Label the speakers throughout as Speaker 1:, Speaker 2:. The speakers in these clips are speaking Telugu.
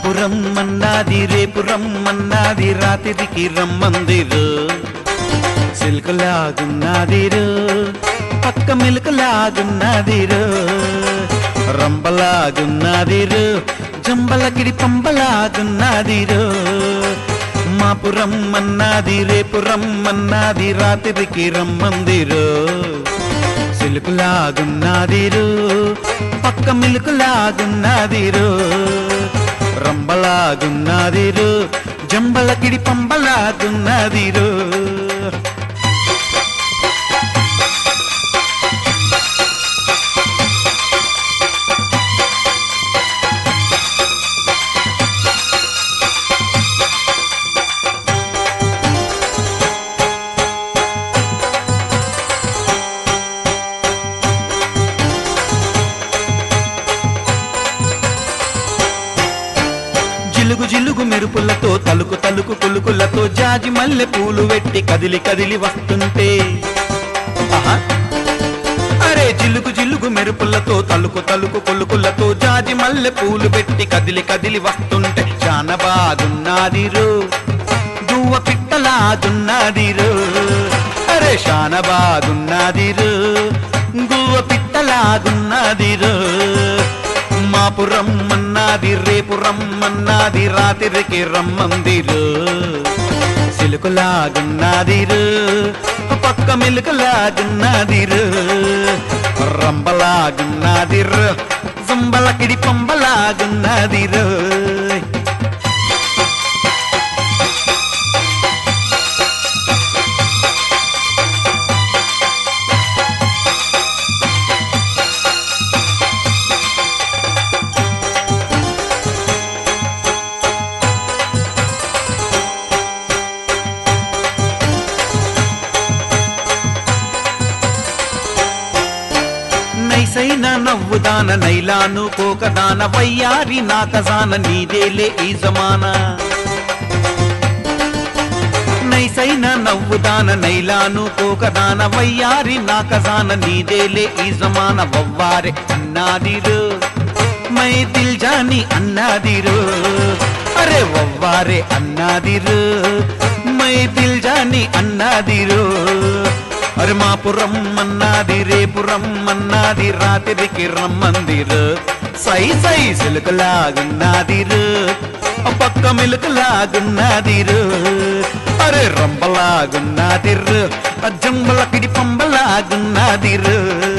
Speaker 1: మాపురం మన్నాది రేపు రమ్మన్నాది రాత్రికి రమ్మందిరు సిల్కులాగున్నాదిరు పక్క మిలుకలాగున్నాదిరు రంబలాగున్నాదిరు జంబలకిడి పంబలాగున్నాదిరు మాపురం మన్నాది రేపు రమ్మన్నాది రాత్రికి రమ్మందిరు సిలుకులాగున్నాదిరు పక్క మిలుకులాగున్నాదిరు రంబలాగున్నాదిరు జంబలకిడి పంబలాగున్నాదిరు జిలుగు జిలుగు మెరుపులతో తలుకు తలుకు కులుకులతో జాజి మల్లె పూలు వెట్టి కదిలి కదిలి వస్తుంటే ఆహా. అరే జిలుగు జిలుగు మెరుపులతో తలుకు తలుకు కొలుకులతో జాజి మల్లె పూలు పెట్టి కదిలి కదిలి వస్తుంటే చాలా బాగున్నాదిరు దువ్వ పిట్టలాగున్నాదిరు అరే శాన బాగున్నాదిరు గువ్వ పిట్టలాగున్నాదిరు మాపు రమ్మన్నాది రేపు రమ్మన్నాది రాత్రికి రమ్మందిరు సిలుకులాగున్నాదిరు పక్క మిలుకలాగున్నాదిరు రంబలాగున్నాదిరు జంబలకిడి పంబలాగున్నాదిరు నైసైన నవ్వుదాన నైలాను కోకదాన వయ్యారి నాకజాన నీదేలే ఈ జమానా నైసైన నవ్వుదాన నైలాను కోకదాన వయ్యారి నాకజాన నీదేలే ఈ జమాన వవ్వారే అన్నాదిరు మై దిల్ జాని అన్నాదిరు అరే వవ్వారే అన్నాదిరు మై దిల్ జాని అన్నాదిరు అరే మాపురం అన్నాది రేపు రమ్మన్నాది రాత్రికి రమ్మందిరు సై సై సిలుకలాగున్నాదిరు పక్క మిలుకలాగున్నాదిరు అరే రంబలాగున్నాదిరు జంబలకిడి పంబలాగున్నాదిరు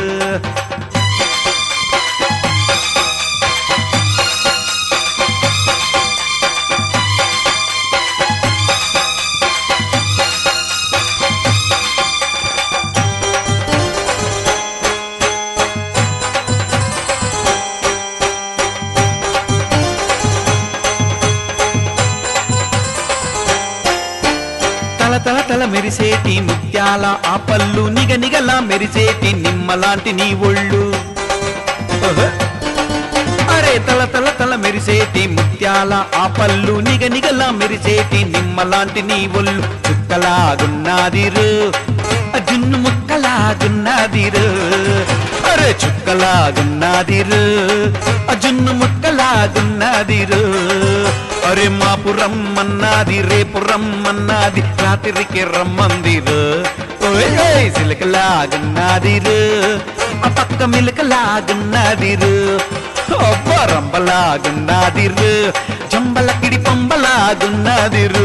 Speaker 1: తల తల తల మెరిసేటి ముత్యాల ఆ పళ్ళు నిగ నిగలా మెరిసేటి నిమ్మలాంటి నీ ఒళ్ళు ఓహో. అరే తల తల తల మెరిసేటి ముత్యాల ఆ పళ్ళు నిగ నిగలా మెరిసేటి నిమ్మలాంటి నీ ఒళ్ళు చుక్కలాగున్నాదిరు ఆ జున్ను ముక్కలాగున్నాదిరు అరే చుక్కలాగున్నాదిరు ఆ జున్ను ముక్కలాగున్నాదిరు అరే మాపు రమ్మన్నాది రేపు రమ్మన్నాది రాత్రికి రమ్మందిరు ఓయ్ ఓయ్ సిలకలాగున్నాదిరు ఆ పక్క మిలకలాగున్నాదిరు ఒబ్బ రంబలాగున్నాదిరు జంబలకిడి పంబలాగున్నాదిరు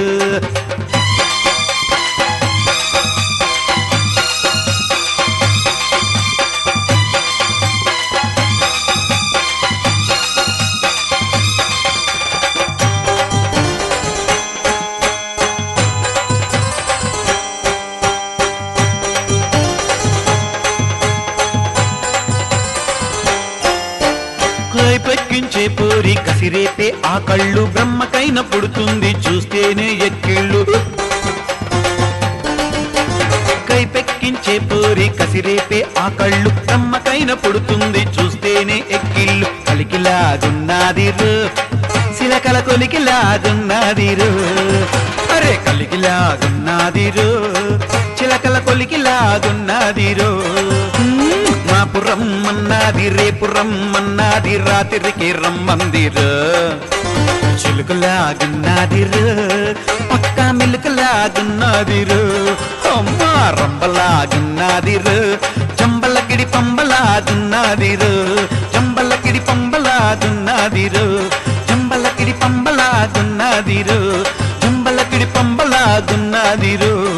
Speaker 1: కై పెక్కించే పోరి కసిరేపే ఆ కళ్ళు బ్రహ్మకైన పుడుతుంది చూస్తేనే ఎక్కిళ్ళు కై పెక్కించే పోరి కసిరేపే ఆ కళ్ళు బ్రహ్మకైన పుడుతుంది చూస్తేనే ఎక్కిళ్ళు కలికిలాగున్నాదిరు శిలకల కొలికిలాగున్నాదిరు అరే కలికిలాగున్నాదిరు చిలకల కొలికిలాగున్నాదిరు మ్మ్, మా మాపు రమ్మన్నది రేపు రమ్మన్నది రాత్రికి రమ్మందిరు చిలుకలాగున్నదిరు పక్క మిలుకలాగున్నదిరు అమ్మ రంబలాగున్నదిరు జంబలకిడి పంబలాగున్నదిరు జంబలకిడి పంబలాగున్నదిరు జంబలకిడి పంబలాగున్నదిరు జంబలకిడి పంబలాగున్నదిరు